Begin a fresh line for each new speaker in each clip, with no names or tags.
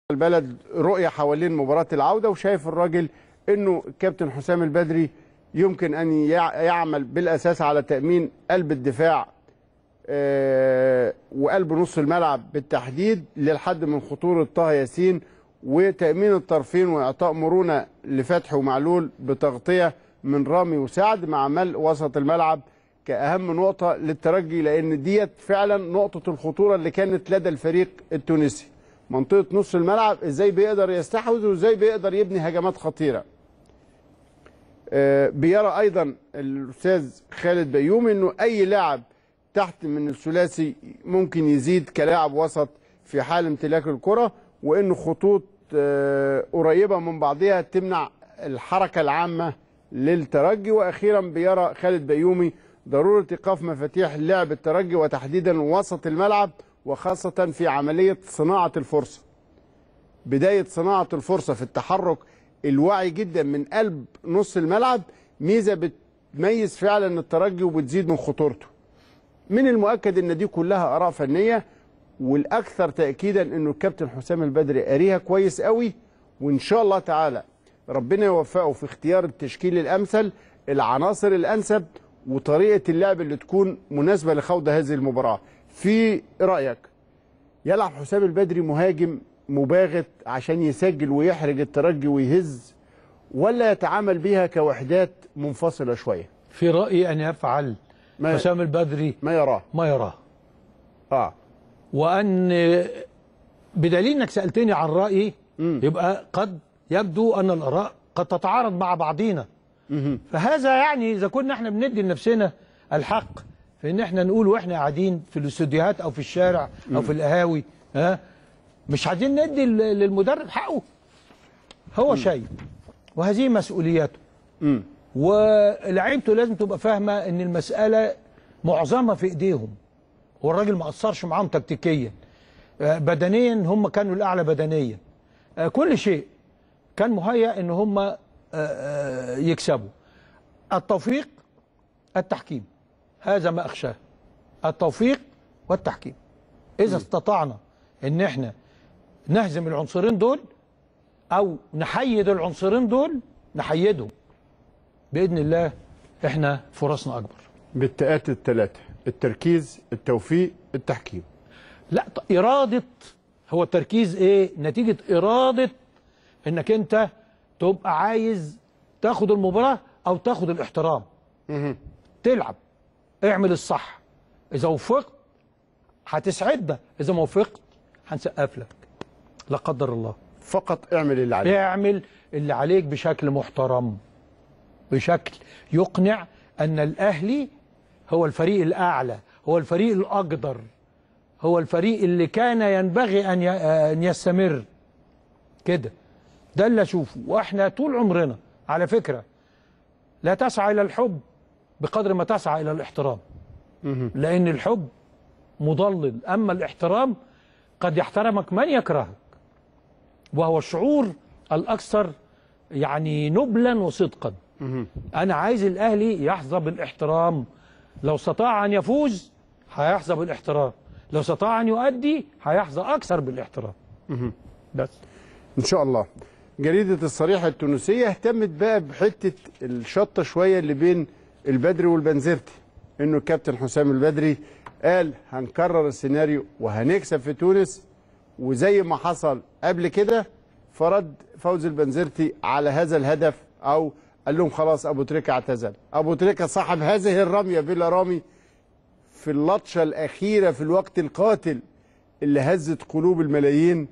البلد رؤية حوالين مباراة العودة وشايف الراجل انه الكابتن حسام البدري يمكن ان يع- يعمل بالاساس على تأمين قلب الدفاع آه، وقلب نص الملعب بالتحديد للحد من خطورة طه ياسين وتأمين الطرفين وإعطاء مرونة لفتحي ومعلول بتغطية من رامي وسعد مع ملء وسط الملعب كأهم نقطة للترجي لأن ديت فعلا نقطة الخطورة اللي كانت لدى الفريق التونسي منطقة نص الملعب ازاي بيقدر يستحوذ وازاي بيقدر يبني هجمات خطيرة آه، بيرى ايضا الاستاذ خالد بيومي انه اي لاعب تحت من الثلاثي ممكن يزيد كلاعب وسط في حال امتلاك الكرة وانه خطوط آه، قريبة من بعضها تمنع الحركة العامة للترجي واخيرا بيرى خالد بيومي ضرورة ايقاف مفاتيح لعب الترجي وتحديدا وسط الملعب وخاصة في عملية صناعة الفرصة بداية صناعة الفرصة في التحرك الواعي جدا من قلب نص الملعب ميزة بتميز فعلا الترجي وبتزيد من خطورته من المؤكد ان دي كلها اراء فنية والاكثر تأكيدا انه الكابتن حسام البدري قاريها كويس قوي وان شاء الله تعالى ربنا يوفقه في اختيار التشكيل الامثل العناصر الانسب وطريقة اللعب اللي تكون مناسبة لخوض هذه المباراة في رأيك يلعب حسام البدري مهاجم مباغت عشان يسجل ويحرج الترجي ويهز ولا يتعامل بيها كوحدات منفصلة شوية
في رأيي أن يفعل
ما-
حسام البدري
ما يراه
ما يراه
اه
وأن بدليل أنك سألتني عن رأيي يبقى قد يبدو أن الآراء قد تتعارض مع بعضينا فهذا يعني إذا كنا احنا بندي لنفسنا الحق في ان احنا نقول واحنا قاعدين في الاستوديوهات او في الشارع او في القهاوي ها مش عايزين ندي لل- للمدرب حقه هو شايف وهذه مسؤولياته
امم
ولعيبته لازم تبقى فاهمه ان المساله معظمها في ايديهم هو الراجل ما قصرش معاهم تكتيكيا آه، بدنيا هم كانوا الاعلى بدنيا آه، كل شيء كان مهيأ ان هم آه، آه، يكسبوا التوفيق التحكيم هذا ما اخشاه التوفيق والتحكيم اذا استطعنا ان احنا نهزم العنصرين دول او نحيد العنصرين دول نحيدهم باذن الله احنا فرصنا اكبر
بالتآت الثلاثة التركيز التوفيق التحكيم
لا ط- اراده هو التركيز ايه نتيجه اراده انك انت تبقى عايز تاخد المباراه او تاخد الاحترام تلعب اعمل الصح اذا وفقت هتسعدنا اذا ما وفقت هنسقف لك لا قدر الله
فقط اعمل اللي عليك
اعمل اللي عليك بشكل محترم بشكل يقنع ان الاهلي هو الفريق الاعلى هو الفريق الاقدر هو الفريق اللي كان ينبغي ان ي- ان يستمر كده ده اللي اشوفه واحنا طول عمرنا على فكره لا تسعى الى الحب بقدر ما تسعى الى الاحترام لان الحب مضلل اما الاحترام قد يحترمك من يكرهك وهو الشعور الاكثر يعني نبلا وصدقا انا عايز الاهلي يحظى بالاحترام لو استطاع ان يفوز هيحظى بالاحترام لو استطاع ان يؤدي هيحظى اكثر بالاحترام بس
ان شاء الله جريدة الصريحة التونسية اهتمت بقى بحتة الشطة شوية اللي بين البدري والبنزرتي انه الكابتن حسام البدري قال هنكرر السيناريو وهنكسب في تونس وزي ما حصل قبل كده فرد فوز البنزرتي على هذا الهدف او قال لهم خلاص ابو تريكة اعتزل ابو تريكة صاحب هذه الرمية بلا رامي في اللطشة الاخيرة في الوقت القاتل اللي هزت قلوب الملايين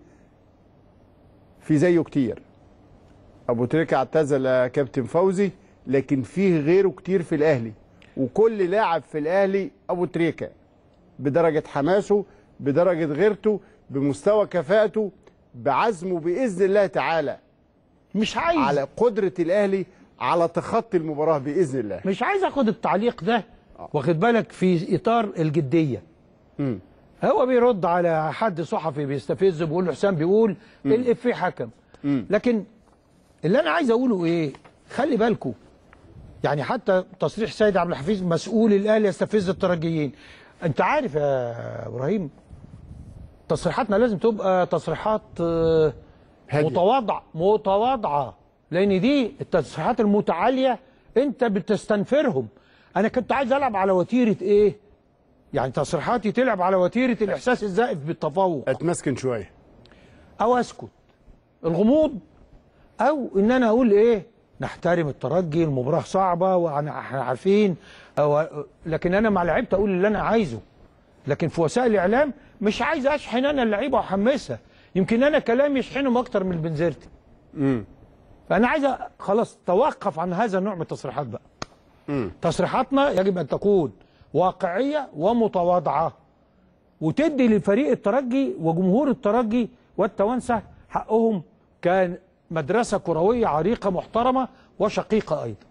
في زيه كتير ابو تريكة اعتزل يا كابتن فوزي لكن فيه غيره كتير في الاهلي وكل لاعب في الاهلي ابو تريكة بدرجة حماسه بدرجة غيرته بمستوى كفاءته بعزمه باذن الله تعالى
مش عايز
على قدرة الاهلي على تخطي المباراة باذن الله
مش عايز اخد التعليق ده واخد بالك في اطار الجديه
مم.
هو بيرد على حد صحفي بيستفز بيقول له حسام بيقول الافيه حكم لكن اللي انا عايز اقوله ايه خلي بالكم يعني حتى تصريح سيد عبد الحفيظ مسؤول الاهلي يستفز الترجيين انت عارف يا ابراهيم تصريحاتنا لازم تبقى تصريحات آه،
هادية.
متواضعه متواضعه لان دي التصريحات المتعاليه انت بتستنفرهم انا كنت عايز العب على وتيره ايه يعني تصريحاتي تلعب على وتيره الاحساس الزائف بالتفوق
اتمسكن شويه
او اسكت الغموض او ان انا اقول ايه نحترم الترجي المباراه صعبه واحنا إحنا عارفين أو لكن انا مع لعيبه اقول اللي انا عايزه لكن في وسائل الاعلام مش عايز اشحن انا اللعيبه واحمسها يمكن انا كلامي يشحنهم اكتر من بنزرتي
امم
فانا عايز أ- خلاص توقف عن هذا النوع من التصريحات بقى
امم
تصريحاتنا يجب ان تكون واقعيه ومتواضعه وتدي لفريق الترجي وجمهور الترجي والتوانسه حقهم كان مدرسه كرويه عريقه محترمه وشقيقه ايضا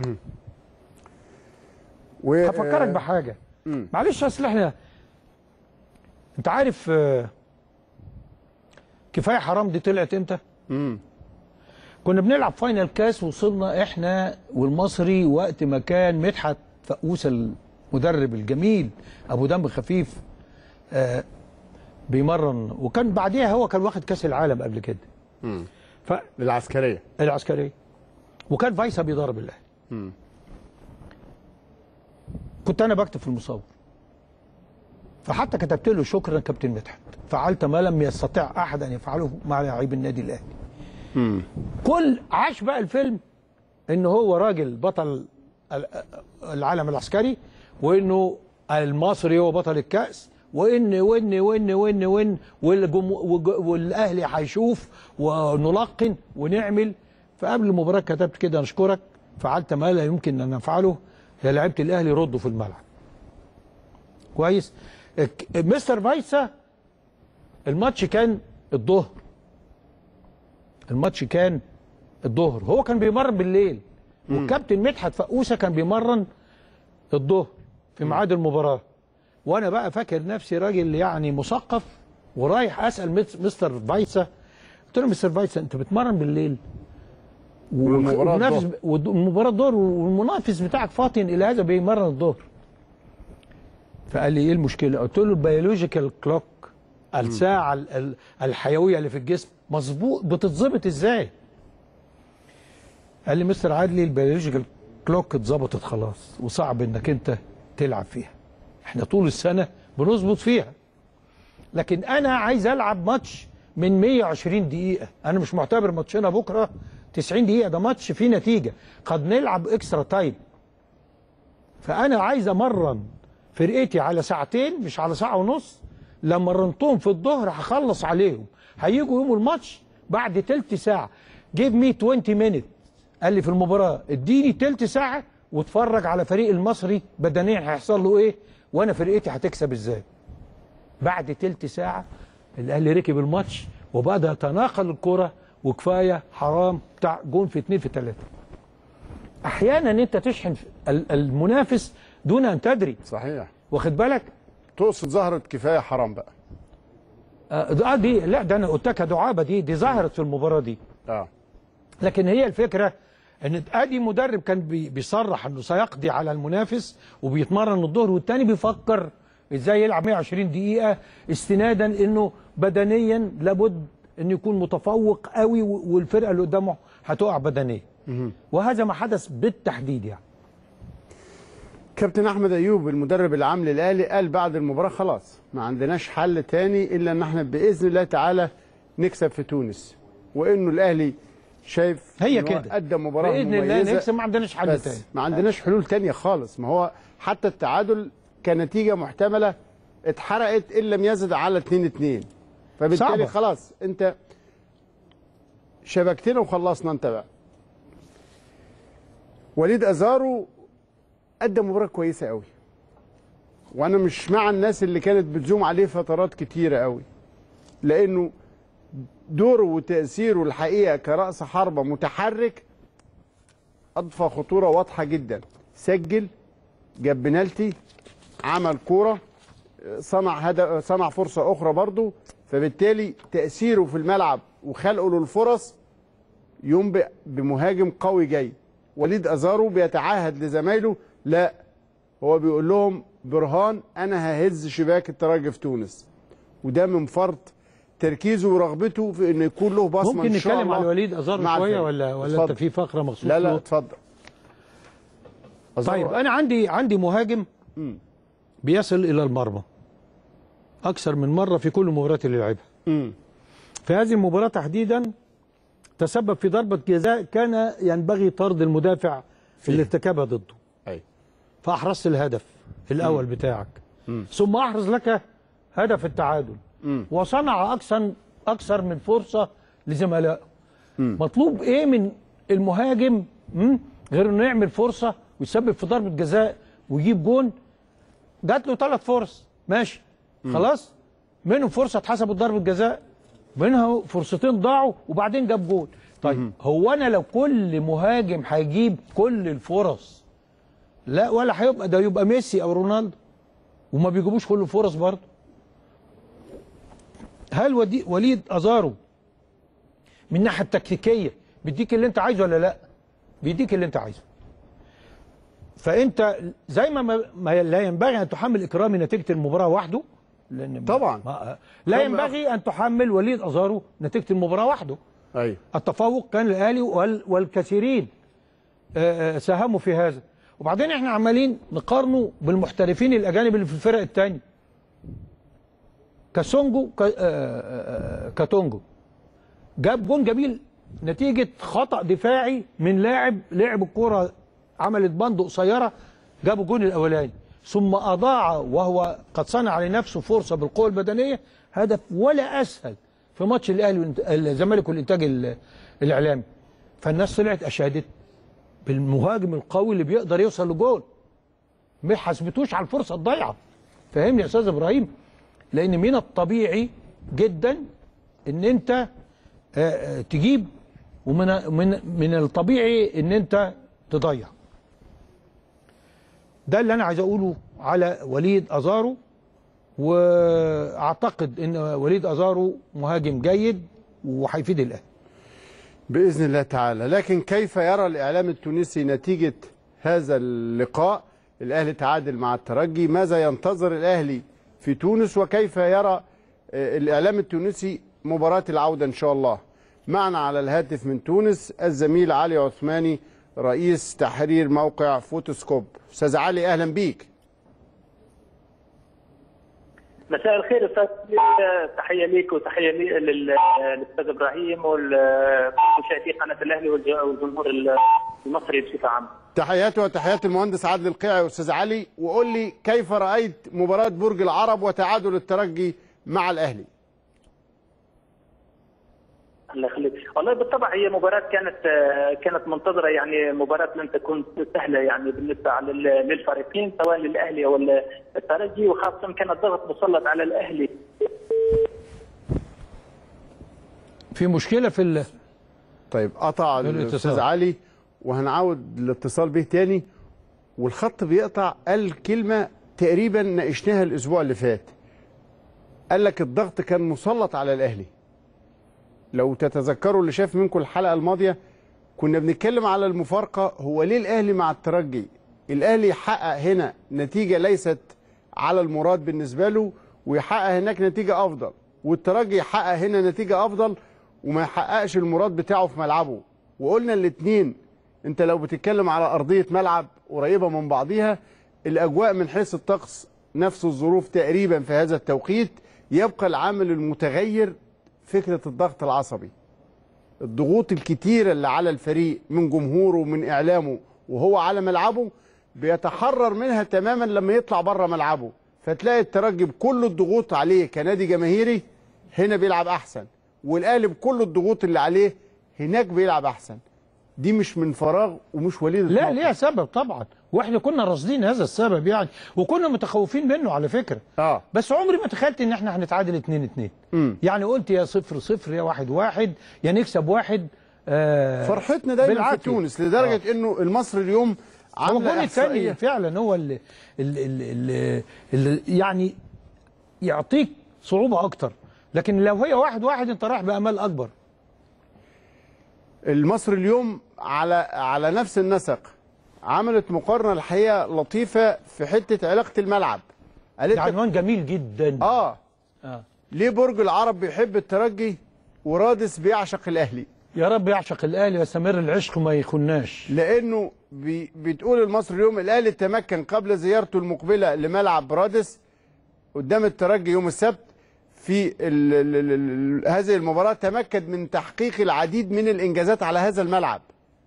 و...
هفكرك بحاجه معلش اصل احنا انت عارف آه، كفايه حرام دي طلعت امتى؟
امم
كنا بنلعب فاينل كاس وصلنا احنا والمصري وقت ما كان مدحت فقوس المدرب الجميل ابو دم خفيف آه بيمرن وكان بعديها هو كان واخد كاس العالم قبل كده
امم
فالعسكريه
للعسكريه
وكان فايسا بيضرب الاهلي
امم
كنت انا بكتب في المصور فحتى كتبت له شكرا كابتن مدحت فعلت ما لم يستطع احد ان يفعله مع لاعبي النادي الاهلي
امم
كل عاش بقى الفيلم ان هو راجل بطل ال- العالم العسكري وانه المصري هو بطل الكاس وان وان وان وان وان والجم... وج- والاهلي هيشوف ونلقن ونعمل فقبل المباراه كتبت كده نشكرك فعلت ما لا يمكن ان نفعله يا لعيبه الاهلي ردوا في الملعب كويس الك- مستر فايسا الماتش كان الظهر الماتش كان الظهر هو كان بيمرن بالليل والكابتن مدحت فقوسه كان بيمرن الظهر في ميعاد المباراه وانا بقى فاكر نفسي راجل يعني مثقف ورايح اسال مس- مستر فايسا قلت له مستر فايسا انت بتمرن بالليل
والمباراة
والمنافس
الظهر.
والمباراه الظهر والمنافس بتاعك فاطن الى هذا بيمرن الظهر فقال لي ايه المشكله قلت له البيولوجيكال كلوك الساعه ال- ال- الحيويه اللي في الجسم مظبوط بتتظبط ازاي قال لي مستر عادلي البيولوجيكال كلوك اتظبطت خلاص وصعب انك انت تلعب فيها احنا طول السنه بنظبط فيها لكن انا عايز العب ماتش من 120 دقيقه انا مش معتبر ماتشنا بكره 90 دقيقه ده ماتش فيه نتيجه قد نلعب اكسترا تايم فانا عايز امرن فرقتي على ساعتين مش على ساعه ونص لما مرنتهم في الظهر هخلص عليهم هيجوا يوم الماتش بعد تلت ساعه جيب مي 20 مينت قال لي في المباراه اديني تلت ساعه واتفرج على فريق المصري بدنيا هيحصل له ايه وانا فرقتي هتكسب ازاي بعد تلت ساعه الاهلي ركب الماتش وبدا يتناقل الكره وكفايه حرام بتاع جون في اتنين في تلاته احيانا انت تشحن ال- المنافس دون ان تدري
صحيح
واخد بالك
تقصد ظهرت كفايه حرام بقى
اه دي لا ده انا قلت لك دعابه دي دي ظهرت في المباراه دي
اه
لكن هي الفكره ان ادي مدرب كان بي- بيصرح انه سيقضي على المنافس وبيتمرن الظهر والتاني بيفكر ازاي يلعب 120 دقيقه استنادا انه بدنيا لابد انه يكون متفوق قوي و- والفرقه اللي قدامه هتقع بدنيا وهذا ما حدث بالتحديد يعني
كابتن احمد ايوب المدرب العام للاهلي قال بعد المباراه خلاص ما عندناش حل تاني الا ان احنا باذن الله تعالى نكسب في تونس وانه الاهلي شايف
هي
إن هو
كده.
قدم مباراه
باذن الله
مميزة
نكسب ما عندناش حل
بس
تاني
ما عندناش حلول تانية خالص ما هو حتى التعادل كنتيجه محتمله اتحرقت ان لم يزد على 2 2 فبالتالي
صعبة.
خلاص انت شبكتنا وخلصنا انت بقى وليد ازارو قدم مباراه كويسه قوي وانا مش مع الناس اللي كانت بتزوم عليه فترات كتيره قوي لانه دوره وتاثيره الحقيقه كراس حربه متحرك اضفى خطوره واضحه جدا سجل جاب بنالتي عمل كوره صنع هدف صنع فرصه اخرى برضه فبالتالي تاثيره في الملعب وخلقه للفرص ينبئ بمهاجم قوي جاي وليد ازارو بيتعهد لزمايله لا هو بيقول لهم برهان انا ههز شباك الترجي في تونس وده من فرط تركيزه ورغبته في انه يكون له بصمه
ممكن
إن شاء
نتكلم
الله
على وليد ازارو
مع
شويه
الفريق.
ولا ولا
اتفضل.
انت في فقره مخصوص
لا لا
له؟
اتفضل
طيب انا عندي عندي مهاجم بيصل الى المرمى اكثر من مره في كل مباراه اللي لعبها
امم
في هذه المباراه تحديدا تسبب في ضربه جزاء كان ينبغي طرد المدافع اللي ارتكبها ضده
ايوه
فاحرزت الهدف الاول بتاعك ثم احرز لك هدف التعادل
مم.
وصنع اكثر اكثر من فرصه لزملائه مطلوب ايه من المهاجم مم؟ غير انه يعمل فرصه ويسبب في ضربه جزاء ويجيب جون جات له ثلاث فرص ماشي خلاص منهم فرصه اتحسبت ضربه جزاء منها فرصتين ضاعوا وبعدين جاب جول طيب هو انا لو كل مهاجم هيجيب كل الفرص لا ولا هيبقى ده يبقى ميسي او رونالدو وما بيجيبوش كل الفرص برضه هل ودي وليد ازارو من الناحيه التكتيكيه بيديك اللي انت عايزه ولا لا بيديك اللي انت عايزه فانت زي ما, ما ما لا ينبغي ان تحمل اكرامي نتيجه المباراه وحده لان
طبعاً.
ما لا
ثم
ينبغي ان تحمل وليد ازارو نتيجه المباراه وحده
ايوه
التفوق كان للاهلي وال- والكثيرين آه، آه، ساهموا في هذا وبعدين احنا عمالين نقارنه بالمحترفين الاجانب اللي في الفرق الثانيه كاسونجو ك- آه، آه، آه، كاتونجو جاب جون جميل نتيجه خطا دفاعي من لاعب لعب الكره عملت بند قصيره جاب الجون الاولاني ثم اضاع وهو قد صنع لنفسه فرصه بالقوه البدنيه هدف ولا اسهل في ماتش الاهلي والإنت- الزمالك والانتاج ال- الاعلامي فالناس طلعت اشادت بالمهاجم القوي اللي بيقدر يوصل لجول ما حسبتوش على الفرصه الضايعه فاهمني يا استاذ ابراهيم لان من الطبيعي جدا ان انت آه، آه، تجيب ومن من من الطبيعي ان انت تضيع ده اللي انا عايز اقوله على وليد ازارو واعتقد ان وليد ازارو مهاجم جيد وهيفيد الاهلي
باذن الله تعالى لكن كيف يرى الاعلام التونسي نتيجه هذا اللقاء الاهلي تعادل مع الترجي ماذا ينتظر الاهلي في تونس وكيف يرى آه، الاعلام التونسي مباراه العوده ان شاء الله معنا على الهاتف من تونس الزميل علي عثماني رئيس تحرير موقع فوتوسكوب استاذ علي اهلا بيك
مساء الخير استاذ تحيه ليك وتحيه لي- لل- للاستاذ ابراهيم ومشاهدي قناه الاهلي والج- والجمهور المصري بصفه عامه.
تحياتي وتحيات المهندس عادل القيعي استاذ علي وقول لي كيف رايت مباراه برج العرب وتعادل الترجي مع الاهلي
الله يخليك والله بالطبع هي مباراة كانت كانت منتظرة يعني مباراة لن تكون سهلة يعني بالنسبة على ال- للفريقين سواء للأهلي أو الترجي وخاصة كان الضغط مسلط على الأهلي
في مشكله في ال...
طيب قطع
الاتصال.
الاستاذ علي وهنعود الاتصال به تاني والخط بيقطع قال كلمه تقريبا ناقشناها الاسبوع اللي فات قال لك الضغط كان مسلط على الاهلي لو تتذكروا اللي شاف منكم الحلقه الماضيه كنا بنتكلم على المفارقه هو ليه الاهلي مع الترجي الاهلي حقق هنا نتيجه ليست على المراد بالنسبه له ويحقق هناك نتيجه افضل والترجي يحقق هنا نتيجه افضل وما يحققش المراد بتاعه في ملعبه وقلنا الاثنين انت لو بتتكلم على ارضيه ملعب قريبه من بعضيها الاجواء من حيث الطقس نفس الظروف تقريبا في هذا التوقيت يبقى العامل المتغير فكره الضغط العصبي الضغوط الكتيرة اللي على الفريق من جمهوره ومن إعلامه وهو على ملعبه بيتحرر منها تماما لما يطلع بره ملعبه فتلاقي الترجي بكل الضغوط عليه كنادي جماهيري هنا بيلعب أحسن والأهلي بكل الضغوط اللي عليه هناك بيلعب أحسن دي مش من فراغ ومش وليد
لا
الموقف.
ليها سبب طبعا واحنا كنا راصدين هذا السبب يعني وكنا متخوفين منه على فكره
اه
بس عمري ما تخيلت ان احنا هنتعادل 2 2
مم.
يعني قلت يا صفر صفر يا واحد واحد يا نكسب واحد آه
فرحتنا دايما في
بالعافية.
تونس لدرجة انه المصري اليوم
هو
عامله
الجون الثاني
إحصائية
فعلا هو اللي, اللي, اللي, اللي يعني يعطيك صعوبه اكتر لكن لو هي واحد واحد انت رايح بامال اكبر
المصري اليوم على على نفس النسق عملت مقارنه الحقيقه لطيفه في حته علاقه الملعب قالت
ده
لك
عنوان جميل جدا
اه
آه.
ليه برج العرب بيحب الترجي ورادس بيعشق الاهلي
يا رب يعشق الاهلي ويستمر العشق وما يخناش
لانه بي بتقول المصري اليوم الاهلي تمكن قبل زيارته المقبله لملعب رادس قدام الترجي يوم السبت في ال ال ال ال هذه المباراه تمكن من تحقيق العديد من الانجازات على هذا الملعب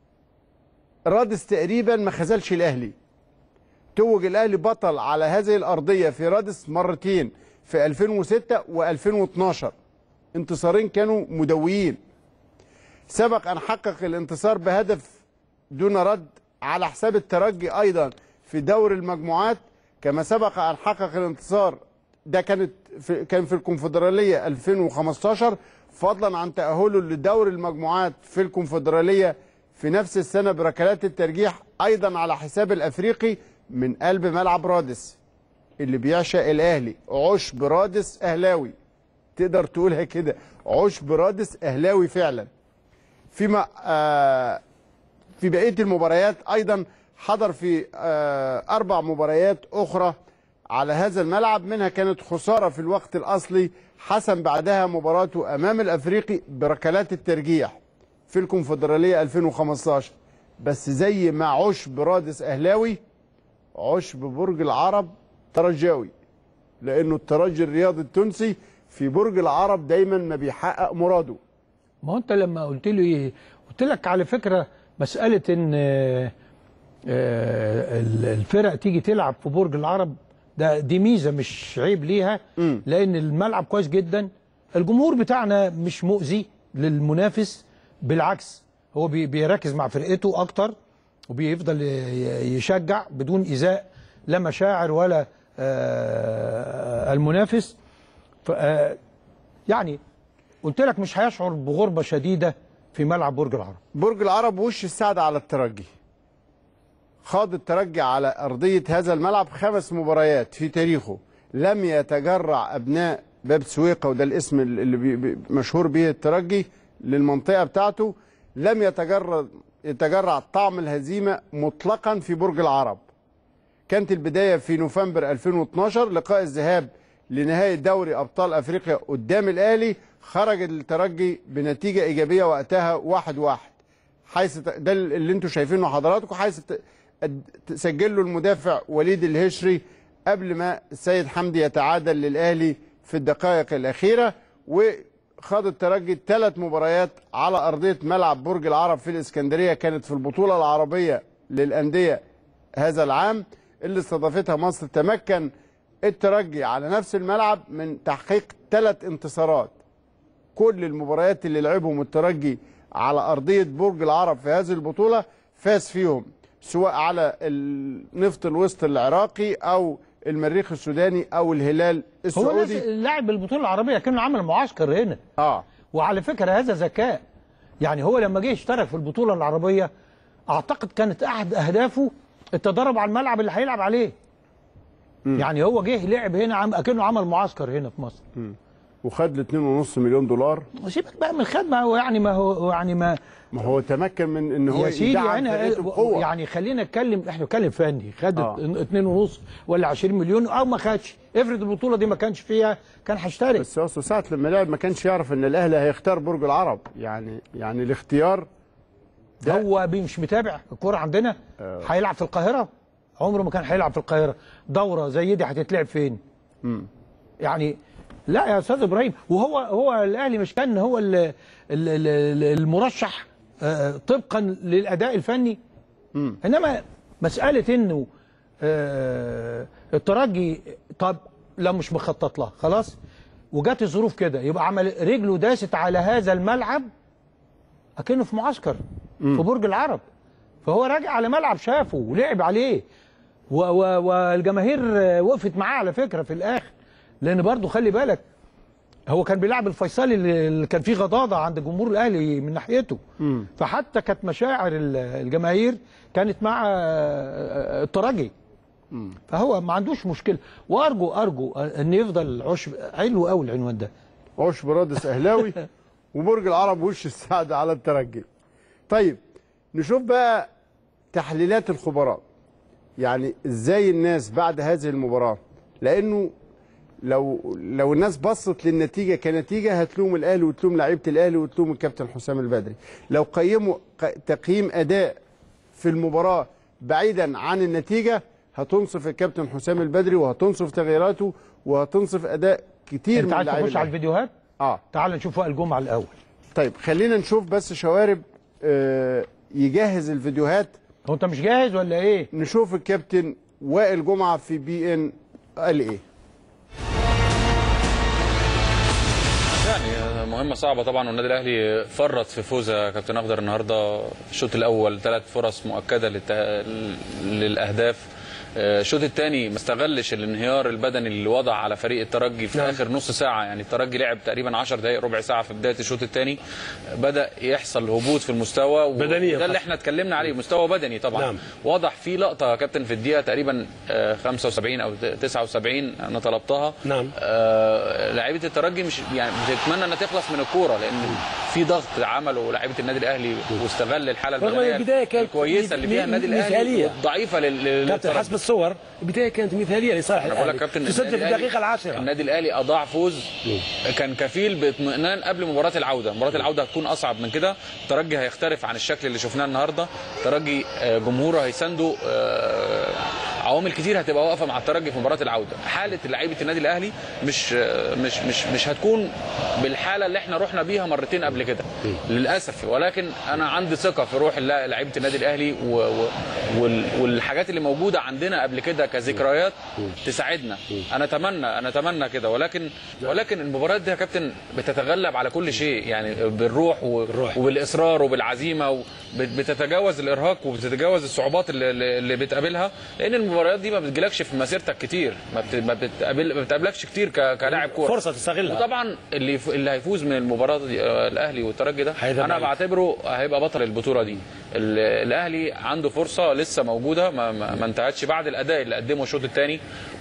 رادس تقريبا ما خذلش الاهلي توج الاهلي بطل على هذه الارضيه في رادس مرتين في 2006 و2012 انتصارين كانوا مدويين سبق ان حقق الانتصار بهدف دون رد على حساب الترجي ايضا في دور المجموعات كما سبق ان حقق الانتصار ده كانت في كان في الكونفدراليه 2015 فضلا عن تاهله لدور المجموعات في الكونفدراليه في نفس السنه بركلات الترجيح ايضا على حساب الافريقي من قلب ملعب رادس اللي بيعشق الاهلي عشب رادس اهلاوي تقدر تقولها كده عشب رادس اهلاوي فعلا فيما آه في بقيه المباريات ايضا حضر في آه اربع مباريات اخرى على هذا الملعب منها كانت خساره في الوقت الاصلي حسم بعدها مباراته امام الافريقي بركلات الترجيح في الكونفدراليه 2015 بس زي ما عشب رادس اهلاوي عشب برج العرب ترجاوي لانه الترجي الرياضي التونسي في برج العرب دايما ما بيحقق مراده
ما هو انت لما قلت لي قلت لك على فكره مساله ان آه، آه، الفرق تيجي تلعب في برج العرب ده دي ميزه مش عيب ليها
مم.
لان الملعب كويس جدا الجمهور بتاعنا مش مؤذي للمنافس بالعكس هو بي- بيركز مع فرقته اكتر وبيفضل ي- يشجع بدون ايذاء لا مشاعر ولا آه، المنافس ف- آه، يعني قلت لك مش هيشعر بغربه شديده في ملعب برج العرب
برج العرب وش السعادة على الترجي خاض الترجي على أرضية هذا الملعب خمس مباريات في تاريخه لم يتجرع أبناء باب سويقة وده الاسم اللي بي بي مشهور به الترجي للمنطقة بتاعته لم يتجرع يتجرع طعم الهزيمة مطلقا في برج العرب كانت البداية في نوفمبر 2012 لقاء الذهاب لنهائي دوري أبطال أفريقيا قدام الأهلي خرج الترجي بنتيجة إيجابية وقتها واحد واحد حيث ت- ده اللي انتم شايفينه حضراتكم حيث ت- اد- سجل له المدافع وليد الهشري قبل ما السيد حمدي يتعادل للأهلي في الدقائق الأخيرة وخاض الترجي ثلاث مباريات على أرضية ملعب برج العرب في الإسكندرية كانت في البطولة العربية للأندية هذا العام اللي استضافتها مصر تمكن الترجي على نفس الملعب من تحقيق ثلاث انتصارات كل المباريات اللي لعبهم الترجي على أرضية برج العرب في هذه البطولة فاز فيهم سواء على النفط الوسط العراقي أو المريخ السوداني أو الهلال
هو
السعودي
ناس- لاعب البطوله العربيه كانه عمل معسكر هنا
اه
وعلى فكره هذا ذكاء يعني هو لما جه يشترك في البطوله العربيه اعتقد كانت احد اهدافه التدرب على الملعب اللي هيلعب عليه يعني هو جه لعب هنا عم اكنه عمل معسكر هنا في مصر
وخد ل 2.5 مليون دولار
وسيبك بقى من الخدمه هو يعني ما هو يعني ما
ما هو تمكن من ان هو
يا سيدي
يدعم
انا
فرقته بقوة
يعني خلينا نتكلم احنا نتكلم فني خد
آه.
2 ونص ولا 20 مليون او ما خدش افرض البطوله دي ما كانش فيها كان هيشترك
بس هو ساعة لما لعب ما كانش يعرف ان الاهلي هيختار برج العرب يعني يعني الاختيار ده-
هو بي- مش متابع الكوره عندنا هيلعب في القاهره عمره ما كان هيلعب في القاهره دوره زي دي هتتلعب فين يعني لا يا استاذ ابراهيم وهو هو الاهلي مش كان هو ال- ال- ال- المرشح آه، طبقا للاداء الفني انما مساله انه آه، الترجي طب لا مش مخطط لها خلاص وجات الظروف كده يبقى عمل رجله داست على هذا الملعب اكنه في معسكر في برج العرب فهو راجع على ملعب شافه ولعب عليه و و والجماهير آه، وقفت معاه على فكره في الاخر لان برضه خلي بالك هو كان بيلعب الفيصلي اللي اللي كان فيه غضاضه عند جمهور الاهلي من ناحيته فحتى كانت مشاعر ال- الجماهير كانت مع آه، الترجي فهو ما عندوش مشكله وارجو ارجو ان يفضل عشب حلو قوي العنوان ده
عشب رادس اهلاوي وبرج العرب وش السعادة على الترجي طيب نشوف بقى تحليلات الخبراء يعني ازاي الناس بعد هذه المباراة لانه لو لو الناس بصت للنتيجه كنتيجه هتلوم الاهلي وتلوم لعيبه الاهلي وتلوم الكابتن حسام البدري لو قيموا ق- تقييم اداء في المباراه بعيدا عن النتيجه هتنصف الكابتن حسام البدري وهتنصف تغييراته وهتنصف اداء كتير
انت
من
عايز
لاعبي
تخش على
الأهلي.
الفيديوهات
اه
تعال نشوف وائل جمعه الاول
طيب خلينا نشوف بس شوارب آه يجهز الفيديوهات
هو انت مش جاهز ولا ايه
نشوف الكابتن وائل جمعه في بي ان قال ايه
يعني مهمة صعبة طبعا والنادي الأهلي فرط في فوز يا كابتن أخضر النهاردة في الشوط الأول ثلاث فرص مؤكدة للت... للأهداف آه، الشوط الثاني ما استغلش الانهيار البدني اللي وضع على فريق الترجي في اخر نص ساعه يعني الترجي لعب تقريبا 10 دقائق ربع ساعه في بدايه الشوط الثاني بدا يحصل هبوط في المستوى و-
بدنيا
وده اللي
خاصة.
احنا اتكلمنا عليه مستوى بدني طبعا
نعم.
واضح في لقطه يا كابتن في الدقيقه تقريبا آه، 75 او 79 انا طلبتها
نعم.
آه، لعيبه الترجي مش يعني بتتمنى انها تخلص من الكوره لان في ضغط عمله لعيبه النادي الاهلي واستغل الحاله
رغم
البدنيه
البداية كانت
الكويسه اللي فيها النادي الاهلي
مثالية.
ضعيفه لل
كابتن
للترجي.
حسب الصور البدايه كانت مثاليه لصالح
انا بقول لك
الاهلي
كابتن
تسجل في
النادي الأهلي-
الدقيقه العاشره
النادي الاهلي اضاع فوز كان كفيل باطمئنان قبل مباراه العوده مباراه العوده هتكون اصعب من كده الترجي هيختلف عن الشكل اللي شفناه النهارده الترجي آه، جمهوره هيسانده آه، عوامل كتير هتبقى واقفه مع الترجي في مباراه العوده حاله لعيبه النادي الاهلي مش آه، مش مش مش هتكون بالحاله اللي احنا رحنا بيها مرتين قبل كده للاسف ولكن انا عندي ثقه في روح اللا- لعيبه النادي الاهلي و و وال- والحاجات اللي موجوده عندنا قبل كده كذكريات تساعدنا انا اتمنى انا اتمنى كده ولكن ولكن المباريات دي يا كابتن بتتغلب على كل شيء يعني بالروح و-
بالروح.
وبالاصرار وبالعزيمه و- بت- بتتجاوز الارهاق وبتتجاوز الصعوبات اللي, اللي اللي بتقابلها لان المباريات دي ما بتجيلكش في مسيرتك كتير ما بت- ما بتقابل ما بتقابلكش كتير ك- كلاعب كوره
فرصه تستغلها
وطبعا اللي يف- اللي هيفوز من المباراه دي آه، الاهلي والترجي ده
هيدا
انا
بعيد.
بعتبره هيبقى بطل البطوله دي ال- الاهلي عنده فرصه لسه موجوده ما, ما, ما انتهتش بعد الاداء اللي قدمه الشوط الثاني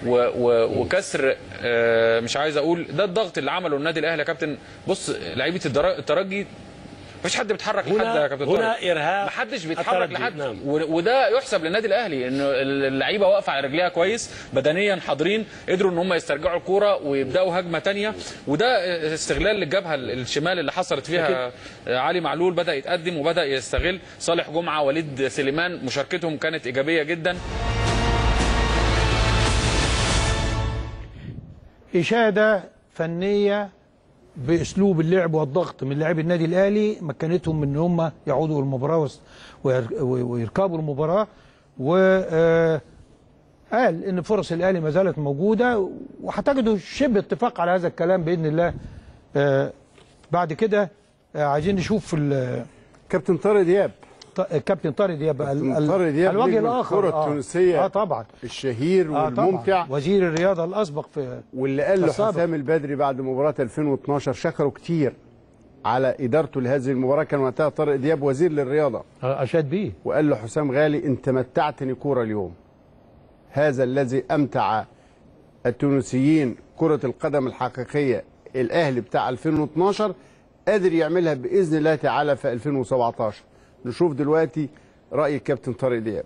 وكسر آه، مش عايز اقول ده الضغط اللي عمله النادي الاهلي يا كابتن بص لعيبه الدر- الترجي مفيش حد بيتحرك
هنا-
لحد يا كابتن
هنا
طارق.
إرهاق
محدش بيتحرك
الترجي،
لحد
نعم.
و- وده يحسب للنادي الاهلي انه اللعيبه واقفه على رجليها كويس بدنيا حاضرين قدروا ان هم يسترجعوا الكوره ويبداوا هجمه تانية وده استغلال للجبهه الشمال اللي حصلت فيها علي معلول بدا يتقدم وبدا يستغل صالح جمعه وليد سليمان مشاركتهم كانت ايجابيه جدا
اشاده فنيه باسلوب اللعب والضغط من لاعبي النادي الاهلي مكنتهم من ان هم يعودوا المباراه ويس- وير- ويركبوا المباراه و آه، قال ان فرص الاهلي ما زالت موجوده وهتجدوا شبه اتفاق على هذا الكلام باذن الله آه، بعد كده آه، عايزين نشوف ال-
كابتن طارق دياب
ط- الكابتن طارق دياب ال- ال-
طارق دياب
الوجه
نجم
الاخر
الكرة
آه.
التونسية.
اه طبعا
الشهير
آه طبعا
والممتع
وزير الرياضه الاسبق في
واللي قال له
السابق.
حسام البدري بعد مباراة 2012 شكره كتير على إدارته لهذه المباراة كان وقتها طارق دياب وزير للرياضة
آه، اشاد بيه
وقال له حسام غالي أنت متعتني كورة اليوم هذا الذي أمتع التونسيين كرة القدم الحقيقية الأهلي بتاع 2012 قادر يعملها بإذن الله تعالى في 2017 نشوف دلوقتي رأي الكابتن طارق دياب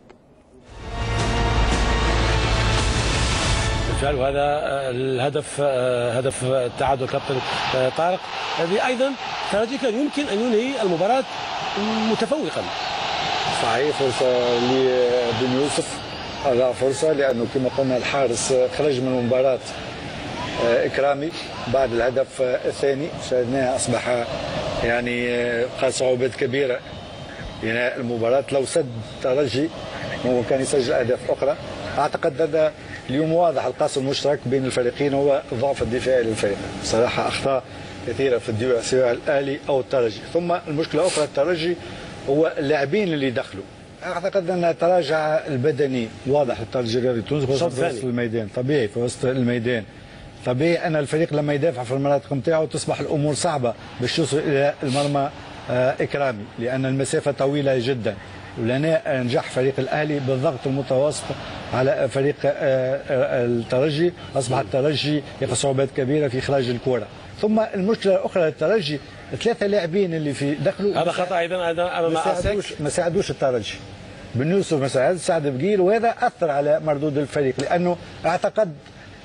بالفعل وهذا آه، الهدف آه، هدف التعادل كابتن آه، طارق هذه ايضا الترجي كان يمكن ان ينهي المباراه متفوقا
صحيح فرصة لبن يوسف أضاع فرصة لأنه كما قلنا الحارس خرج من المباراة آه، إكرامي بعد الهدف آه، الثاني شاهدناه أصبح يعني آه، قاد صعوبات كبيرة لنهاية المباراة لو سد ترجي هو كان يسجل أهداف أخرى أعتقد هذا اليوم واضح القاسم المشترك بين الفريقين هو الضعف الدفاعي للفريق صراحة أخطاء كثيرة في الدفاع سواء الأهلي أو الترجي ثم المشكلة الأخرى الترجي هو اللاعبين اللي دخلوا اعتقد ان تراجع البدني واضح للترجي الرياضي التونسي
الشوط
في وسط
الثاني.
الميدان طبيعي في وسط الميدان طبيعي ان الفريق لما يدافع في المناطق نتاعو تصبح الامور صعبه باش يوصل الى المرمى آه، اكرامي لان المسافه طويله جدا ولنا نجح فريق الاهلي بالضغط المتواصل على فريق آه، آه، الترجي اصبح الترجي يقع صعوبات كبيره في اخراج الكره ثم المشكله الاخرى للترجي ثلاثه لاعبين اللي في دخلوا
هذا خطا ايضا ايضا
ما
امام اسك
ساعدوش ما ساعدوش الترجي بن يوسف ما ساعد سعد بقيل وهذا اثر على مردود الفريق لانه اعتقد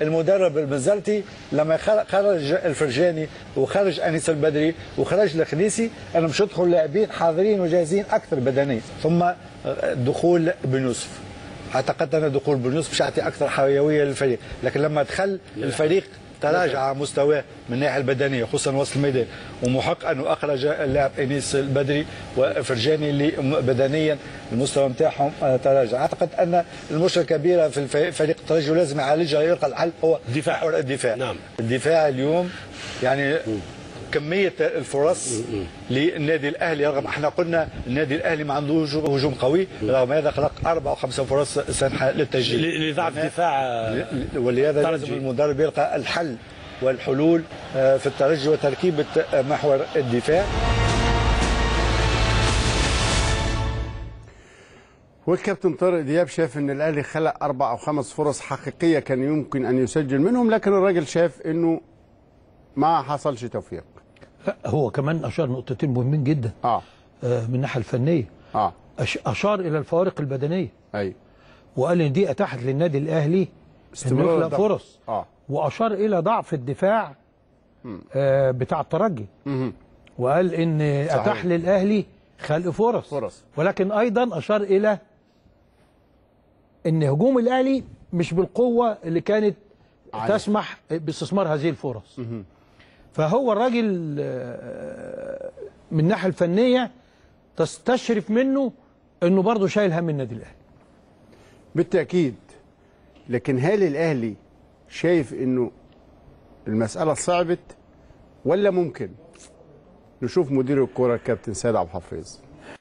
المدرب المزلتي لما خل- خرج الفرجاني وخرج انيس البدري وخرج الخنيسي انا مش ادخل لاعبين حاضرين وجاهزين اكثر بدنيا ثم دخول بن يوسف اعتقدت ان دخول بن يوسف مش يعطي اكثر حيويه للفريق لكن لما دخل الفريق تراجع مستواه من الناحيه البدنيه خصوصا وسط الميدان ومحق انه اخرج اللاعب انيس البدري وفرجاني اللي م- بدنيا المستوى نتاعهم آه، تراجع اعتقد ان المشكله الكبيره في الف- فريق الترجي ولازم يعالجها يلقى الحل هو
الدفاع.
محور الدفاع
نعم.
الدفاع اليوم يعني كمية الفرص للنادي الأهلي رغم احنا قلنا النادي الأهلي ما عندوش هجوم قوي رغم هذا خلق أربع أو خمسة فرص سانحة للتسجيل
ل- لضعف دفاع آه،
ولهذا
الترجي.
لازم المدرب يلقى الحل والحلول آه، في الترجي وتركيبة آه، محور الدفاع
والكابتن طارق دياب شاف ان الاهلي خلق اربع او خمس فرص حقيقيه كان يمكن ان يسجل منهم لكن الراجل شاف انه ما حصلش توفيق
لا، هو كمان اشار نقطتين مهمين جدا
اه
آه، من الناحيه الفنيه
اه
أش- اشار الى الفوارق البدنيه
ايوه
وقال ان دي اتاحت للنادي الاهلي انه
استمرار
يخلق
الضغط.
فرص
اه
واشار الى ضعف الدفاع آه، بتاع الترجي
مهم.
وقال ان
صحيح.
اتاح للاهلي خلق فرص
فرص.
ولكن ايضا اشار الى ان هجوم الاهلي مش بالقوه اللي كانت
عالية.
تسمح باستثمار هذه الفرص فهو الراجل آه، من الناحيه الفنيه تستشرف منه انه برضه شايل هم النادي الاهلي
بالتاكيد لكن هل الاهلي شايف انه المساله صعبت ولا ممكن نشوف مدير الكره الكابتن سيد عبد الحفيظ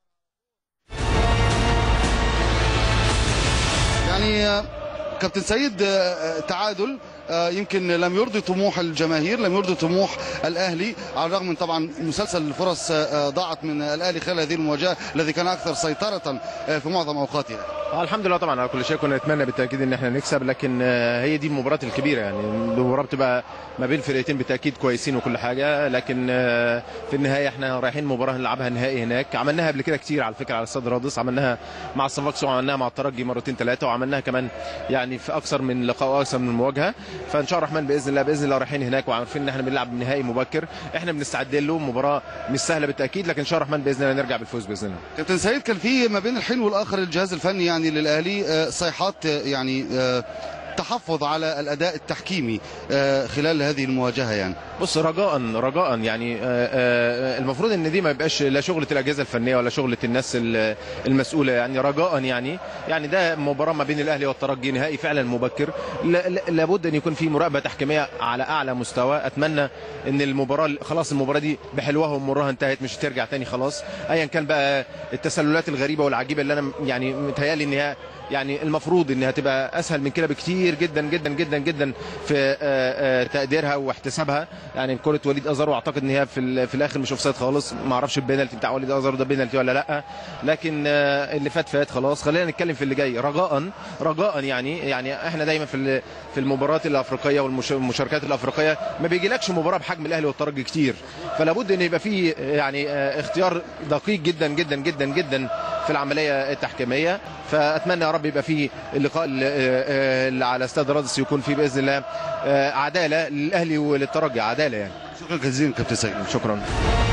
يعني آه، كابتن سيد آه، تعادل آه، يمكن لم يرضي طموح الجماهير لم يرضي طموح الاهلي على الرغم من طبعا مسلسل الفرص آه، ضاعت من الاهلي خلال هذه المواجهه الذي كان اكثر سيطره آه، في معظم اوقاتها
آه الحمد لله طبعا على كل شيء كنا نتمنى بالتاكيد ان احنا نكسب لكن آه، هي دي المباراه الكبيره يعني المباراه بتبقى ما بين فرقتين بالتاكيد كويسين وكل حاجه لكن آه، في النهايه احنا رايحين مباراه نلعبها نهائي هناك عملناها قبل كده كتير على فكره على استاد رادس عملناها مع الصفاقس وعملناها مع الترجي مرتين ثلاثه وعملناها كمان يعني في اكثر من لقاء واكثر من مواجهه فان شاء الله الرحمن باذن الله باذن الله رايحين هناك وعارفين ان احنا بنلعب نهائي مبكر احنا بنستعد له مباراه مش سهله بالتاكيد لكن ان شاء الله الرحمن باذن الله نرجع بالفوز باذن الله
كابتن سيد كان في ما بين الحين والاخر الجهاز الفني يعني للاهلي آه، صيحات آه، يعني آه، تحفظ على الاداء التحكيمي آه، خلال هذه المواجهه يعني
بص رجاء رجاء يعني آه، آه، المفروض ان دي ما يبقاش لا شغله الاجهزه الفنيه ولا شغله الناس ال- المسؤوله يعني رجاء يعني يعني ده مباراه ما بين الاهلي والترجي نهائي فعلا مبكر لا- لا- لابد ان يكون في مراقبه تحكيميه على اعلى مستوى اتمنى ان المباراه خلاص المباراه دي بحلوها ومرها انتهت مش هترجع تاني خلاص ايا كان بقى التسللات الغريبه والعجيبه اللي انا يعني متهيالي ان هي يعني المفروض انها تبقى اسهل من كده بكتير جدا جدا جدا جدا في آه، آه، تقديرها واحتسابها يعني كره وليد ازارو اعتقد ان هي في ال- في الاخر مش اوفسايد خالص ما اعرفش البينالتي بتاع وليد ازارو ده بينالتي ولا لا لكن آه، اللي فات فات خلاص خلينا نتكلم في اللي جاي رجاء رجاء يعني يعني احنا دايما في ال- في المباريات الافريقيه والمشاركات الافريقيه ما بيجيلكش مباراه بحجم الاهلي والترجي كتير فلا بد ان يبقى في يعني آه، اختيار دقيق جدا جدا جدا جدا في العمليه التحكيميه فاتمنى يا رب يبقى في اللقاء اللي- آه، اللي على استاد رادس يكون فيه باذن الله آه، عداله للاهلي وللترجي عداله يعني
شكرا جزيلا كابتن سيد
شكرا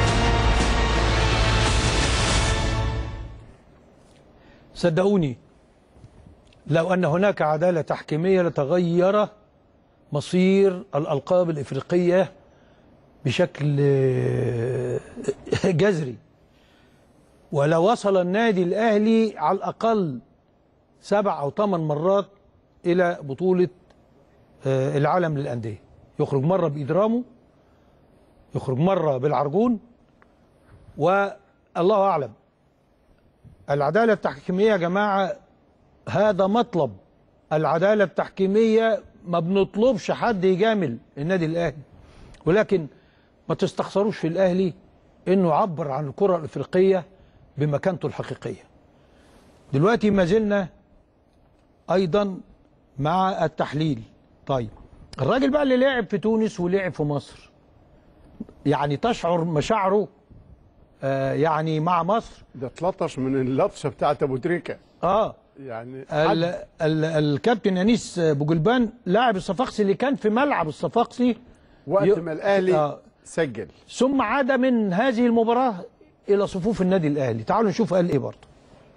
صدقوني لو ان هناك عداله تحكيميه لتغير مصير الالقاب الافريقيه بشكل آه، جذري ولو وصل النادي الاهلي على الاقل سبع او ثمان مرات الى بطوله آه، العالم للانديه يخرج مره بايدرامه يخرج مره بالعرجون والله اعلم العدالة التحكيمية يا جماعة هذا مطلب العدالة التحكيمية ما بنطلبش حد يجامل النادي الأهلي ولكن ما تستخسروش في الأهلي إنه يعبر عن الكرة الإفريقية بمكانته الحقيقية دلوقتي ما زلنا أيضا مع التحليل طيب الراجل بقى اللي لعب في تونس ولعب في مصر يعني تشعر مشاعره آه يعني مع مصر
ده اتلطش من اللطشه بتاعت ابو تريكه
اه
يعني
ال
حد
ال الكابتن انيس بوجلبان لاعب الصفاقسي اللي كان في ملعب الصفاقسي
وقت
ي-
ما الاهلي
آه.
سجل
ثم عاد من هذه المباراه الى صفوف النادي الاهلي تعالوا نشوف قال ايه برضه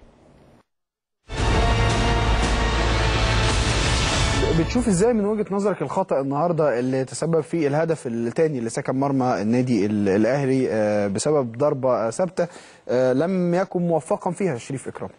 بتشوف ازاي من وجهه نظرك الخطا النهارده اللي تسبب في الهدف الثاني اللي سكن مرمى النادي ال- الاهلي آه، بسبب ضربه آه، ثابته آه، لم يكن موفقا فيها شريف اكرام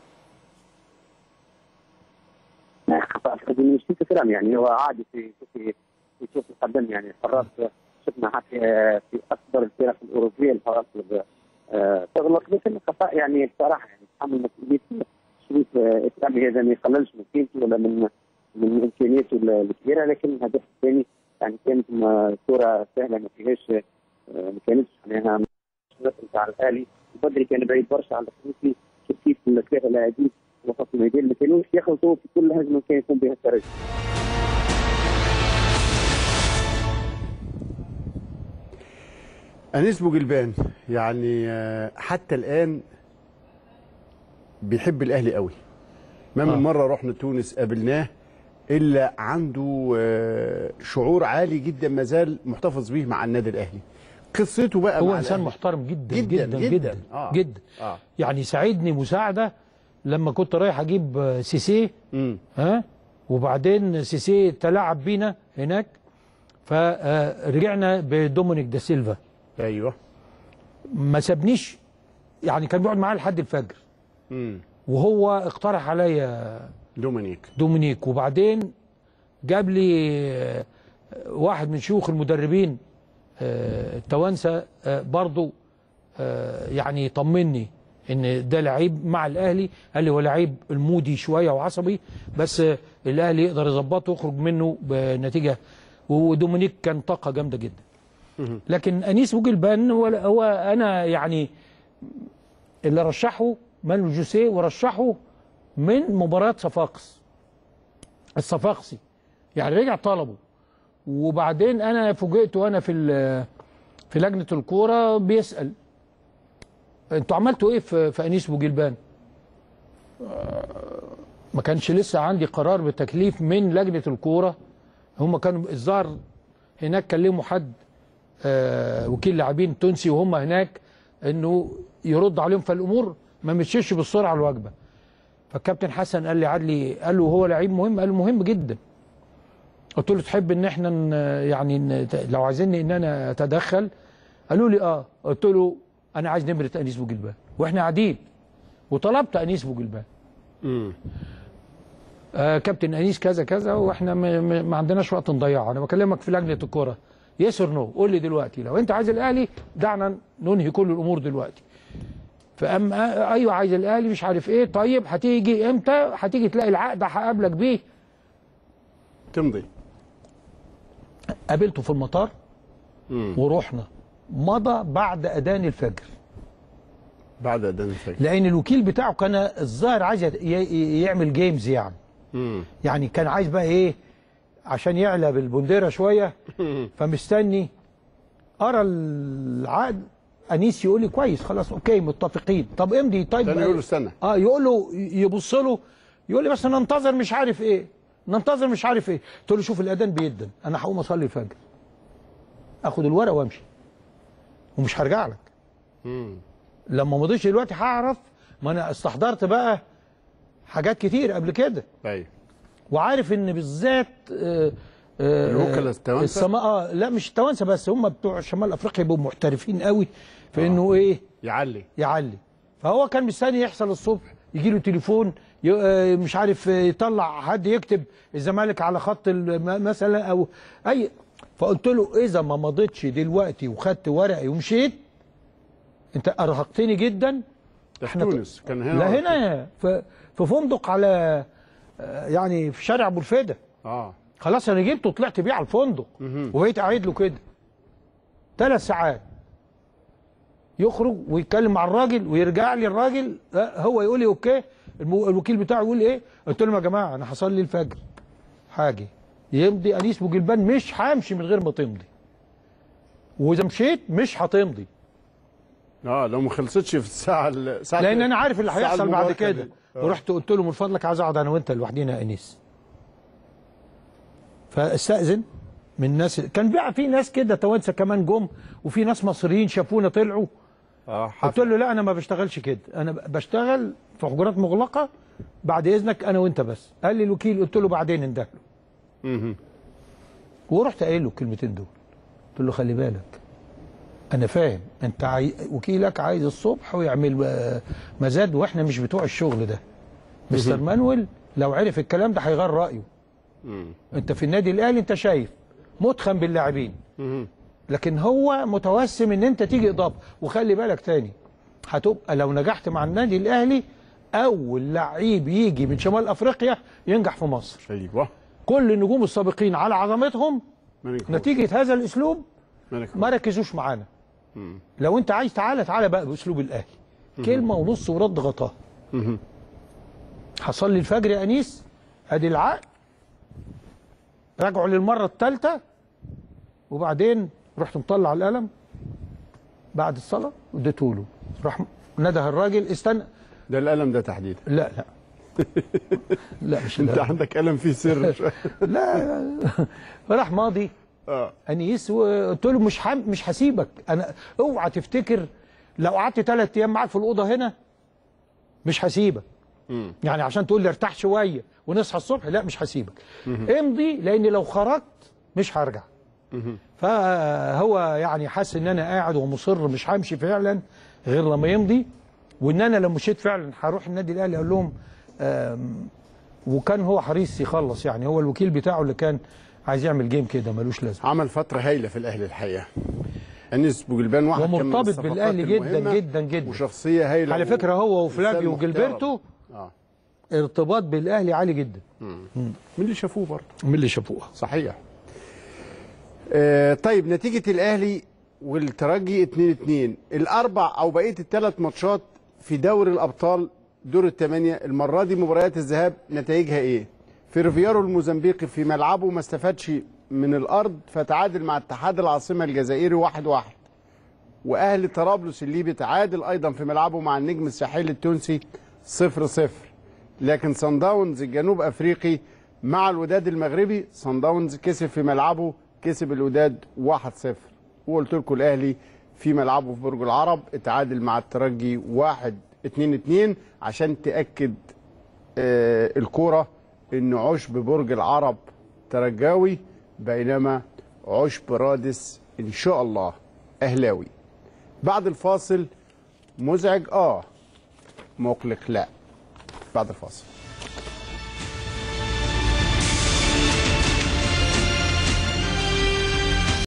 خطا فردي مش كلام يعني هو عادي في في في شوط القدم يعني حراس شفنا حتى في اكبر الفرق الاوروبيه الحراس آه، تغلط لكن خطا يعني بصراحه يعني تحمل مسؤوليه شريف آه، اكرامي هذا ما يقللش من قيمته ولا من من امكانياته الكبيره لكن الهدف الثاني يعني كانت م- كره سهله ما فيهاش آه، ما كانتش معناها نتاع الاهلي بدري كان بعيد برشا على الخميسي كيف كيف الثلاثه لاعبين وسط الميدان ما كانوش يخلطوا في كل هجمه كان يكون بها الترجي
انيس بوجلبان يعني آه، حتى الان بيحب الاهلي قوي ما من
آه.
مره رحنا تونس قابلناه الا عنده آه، شعور عالي جدا ما زال محتفظ به مع النادي الاهلي قصته بقى
هو
مع
انسان
الأهلي.
محترم جدا
جدا
جدا
جدا,
جدا
آه.
جدا
اه
يعني ساعدني مساعده لما كنت رايح اجيب آه، سيسي
امم
ها وبعدين سيسي تلاعب بينا هناك فرجعنا بدومينيك دا سيلفا
ايوه
ما سابنيش يعني كان بيقعد معايا لحد الفجر
امم
وهو اقترح عليا
دومينيك
دومينيك وبعدين جاب لي آه، واحد من شيوخ المدربين آه، التوانسه آه، برضو آه، يعني طمني ان ده لعيب مع الاهلي قال لي هو لعيب المودي شويه وعصبي بس آه، الاهلي يقدر يظبطه ويخرج منه بنتيجه ودومينيك كان طاقه جامده جدا لكن انيس بوجلبان هو, هو انا يعني اللي رشحه مانو جوسيه ورشحه من مباراه صفاقس الصفاقسي يعني رجع طلبه وبعدين انا فوجئت وانا في ال- في لجنه الكوره بيسال انتوا عملتوا ايه في, في انيس بوجلبان آه، ما كانش لسه عندي قرار بتكليف من لجنه الكوره هم كانوا الظاهر هناك كلموا حد آه، وكيل لاعبين تونسي وهم هناك انه يرد عليهم فالامور ما مشيش بالسرعه الواجبه فالكابتن حسن قال لي عدلي قال له هو لعيب مهم قال له مهم جدا قلت له تحب ان احنا ن- يعني ن- لو عايزيني ان انا اتدخل قالوا لي اه قلت له انا عايز نمره انيس بوجلبان واحنا قاعدين وطلبت انيس بوجلبان
امم
آه كابتن انيس كذا كذا واحنا م- م- ما عندناش وقت نضيعه انا بكلمك في لجنه الكوره يس اور نو قول لي دلوقتي لو انت عايز الاهلي دعنا ننهي كل الامور دلوقتي فاما آه، ايوه عايز الاهلي مش عارف ايه طيب هتيجي امتى هتيجي تلاقي العقد هقابلك بيه
تمضي
قابلته في المطار
امم
ورحنا مضى بعد اذان الفجر
بعد اذان الفجر
لان الوكيل بتاعه كان الظاهر عايز ي- ي- يعمل جيمز يعني
امم
يعني كان عايز بقى ايه عشان يعلى بالبنديره شويه فمستني ارى العقد انيس يقول لي كويس خلاص اوكي متفقين طب امضي طيب
تاني يقول له استنى
اه يقول له يبص له يقول لي بس ننتظر مش عارف ايه ننتظر مش عارف ايه قلت له شوف الاذان بيدن انا هقوم اصلي الفجر اخد الورق وامشي ومش هرجع لك
امم
لما مضيش دلوقتي هعرف ما انا استحضرت بقى حاجات كتير قبل كده
ايوه
وعارف ان بالذات آه، آه،
الوكلاء التوانسة؟
السما... آه لا مش التوانسه بس هم بتوع شمال افريقيا بيبقوا محترفين قوي في انه ايه
يعلي
يعلي فهو كان مستني يحصل الصبح يجي له تليفون ي... آه، مش عارف آه، يطلع حد يكتب الزمالك على خط الم- مثلا او اي فقلت له اذا ما مضيتش دلوقتي وخدت ورقي ومشيت انت ارهقتني جدا
ده في
احنا ط-
تونس كان هنا
لا
ولا
هنا في في فندق على آه، يعني في شارع ابو الفدا
اه
خلاص انا جبته وطلعت بيه على الفندق
مهم.
وبقيت قاعد له كده ثلاث ساعات يخرج ويتكلم مع الراجل ويرجع لي الراجل لا، هو يقول لي اوكي المو- الوكيل بتاعه يقول ايه قلت لهم يا جماعه انا هصلي الفجر حاجه يمضي انيس بوجلبان مش همشي من غير ما تمضي واذا مشيت مش هتمضي
اه لو ما خلصتش في الساعه الساعه
لان انا عارف اللي
الساعة
هيحصل بعد
المباركة
كده
دي. آه.
ورحت قلت له من فضلك عايز اقعد انا وانت لوحدينا يا انيس فاستاذن من الناس كان بقى في ناس كده توانسه كمان جم وفي ناس مصريين شافونا طلعوا
اه
قلت له لا انا ما بشتغلش كده انا بشتغل في حجرات مغلقه بعد اذنك انا وانت بس قال لي الوكيل قلت له بعدين اندهله
مهم.
ورحت قايل له الكلمتين دول قلت له خلي بالك انا فاهم انت عاي... وكيلك عايز الصبح ويعمل آه، مزاد واحنا مش بتوع الشغل ده مستر مانويل لو عرف الكلام ده هيغير رايه
مم.
انت في النادي الاهلي انت شايف متخن باللاعبين
مهم.
لكن هو متوسم ان انت تيجي اضافه وخلي بالك تاني هتبقى لو نجحت مع النادي الاهلي اول لعيب يجي من شمال افريقيا ينجح في مصر
ايوه
كل النجوم السابقين على عظمتهم
ملك
نتيجه هذا الاسلوب
ملك
ما ركزوش معانا
مم.
لو انت عايز تعالى تعالى بقى باسلوب الاهلي كلمه ونص ورد غطاها
مهم.
حصل لي الفجر يا انيس ادي العقد راجعوا للمره الثالثه وبعدين رحت مطلع القلم بعد الصلاه واديته له راح نده الراجل استنى
ده القلم ده تحديدا
لا لا لا مش
انت
لا
عندك قلم فيه سر شوية.
لا راح ماضي
اه
انيس وقلت له مش حم... مش هسيبك انا اوعى تفتكر لو قعدت ثلاث ايام معاك في الاوضه هنا مش هسيبك
مم.
يعني عشان تقول لي ارتاح شويه ونصحى الصبح لا مش هسيبك امضي لان لو خرجت مش هرجع
مهم.
فهو يعني حس ان انا قاعد ومصر مش همشي فعلا غير لما يمضي وان انا لو مشيت فعلا هروح النادي الاهلي اقول لهم آم، وكان هو حريص يخلص يعني هو الوكيل بتاعه اللي كان عايز يعمل جيم كده ملوش لازمه
عمل فتره هايله في الاهلي الحقيقه انيس بوجلبان واحد كان من
ومرتبط
الصفقات
بالاهلي جدا
المهمة
جدا جدا
وشخصيه هايله
على فكره هو وفلافيو
وإنسان
وجilberto
اه
ارتباط بالاهلي عالي جدا
من اللي شافوه برضه
من اللي شافوها
صحيح آه طيب نتيجة الأهلي والترجي 2 2 الأربع أو بقية الثلاث ماتشات في دوري الأبطال دور الثمانية المرة دي مباريات الذهاب نتائجها إيه؟ فيرفيارو الموزمبيقي في ملعبه ما استفادش من الأرض فتعادل مع اتحاد العاصمة الجزائري 1 1 وأهلي طرابلس الليبي تعادل أيضا في ملعبه مع النجم الساحلي التونسي 0 0 لكن صن داونز الجنوب افريقي مع الوداد المغربي صن داونز كسب في ملعبه كسب الوداد 1-0 وقلت لكم الاهلي في ملعبه في برج العرب اتعادل مع الترجي 1 2 2 عشان تاكد آه الكوره ان عشب برج العرب ترجاوي بينما عشب رادس ان شاء الله اهلاوي بعد الفاصل مزعج اه مقلق لا بعد الفاصل